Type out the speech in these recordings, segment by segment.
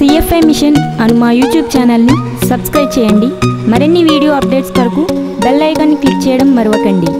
CFI machine అను మా YouTube ఛానల్ని subscribe చేయండి మరిన్ని వీడియో అప్డేట్స్ కొరకు బెల్ ఐకాన్ని క్లిక్ చేయడం మరవకండి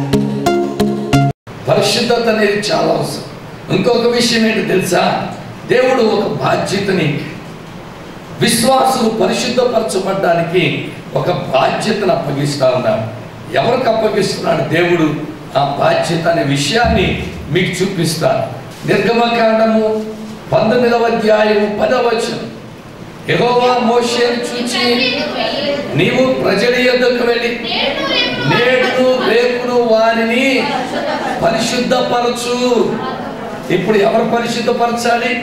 పరిశుద్ధత అనేది చాలా అవసరం ఇంకొక విషయం ఏంటి తెలుసా దేవుడు ఒక బాధ్యతని విశ్వాసులు పరిశుద్ధపరచబడ్డానికి ఒక బాధ్యతను అప్పగిస్తా ఉన్నాడు ఎవరికి అప్పగిస్తున్నాడు దేవుడు ఆ బాధ్యత అనే విషయాన్ని మీకు చూపిస్తాను నిర్గమకాండము పంతొమ్మిదవ అధ్యాయము పదవచనం యెహోవా మోషేను చూచి నీవు ప్రజల యొద్దకు వెళ్ళి నేడును రేపును వారిని పరిశుద్ధపరచు ఇప్పుడు ఎవరు పరిశుద్ధపరచాలి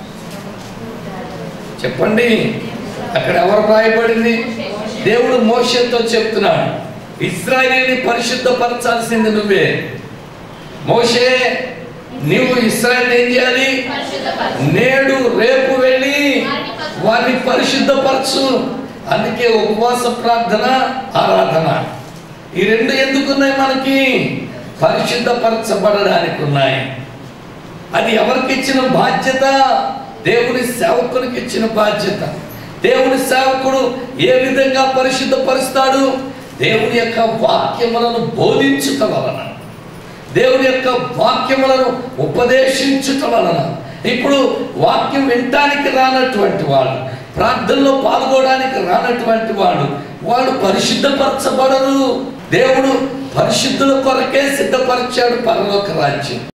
చెప్పండి అక్కడ ఎవరు రాయబడింది దేవుడు మోషతో చెప్తున్నాడు ఇస్రాయేల్ని పరిశుద్ధపరచాల్సింది నువ్వే మోషే నీవు ఇస్రాయేల్ ఏం చేయాలి నేడు రేపు వెళ్ళి వారిని పరిశుద్ధపరచు అందుకే ఉపవాస ప్రార్థన ఆరాధన ఈ రెండు ఎందుకున్నాయి మనకి పరిశుద్ధపరచబడడానికి ఉన్నాయి అది ఎవరికి ఇచ్చిన బాధ్యత దేవుని సేవకునికి ఇచ్చిన బాధ్యత దేవుని సేవకుడు ఏ విధంగా పరిశుద్ధపరుస్తాడు దేవుని యొక్క వాక్యములను బోధించుట వలన దేవుని యొక్క వాక్యములను ఉపదేశించుట వలన ఇప్పుడు వాక్యం వినటానికి రానటువంటి వాడు ప్రార్థనలో పాల్గొనడానికి రానటువంటి వాడు వాడు పరిశుద్ధపరచబడరు దేవుడు పరిశుద్ధుల కొరకే సిద్ధపరిచాడు పరలోక రాజ్యం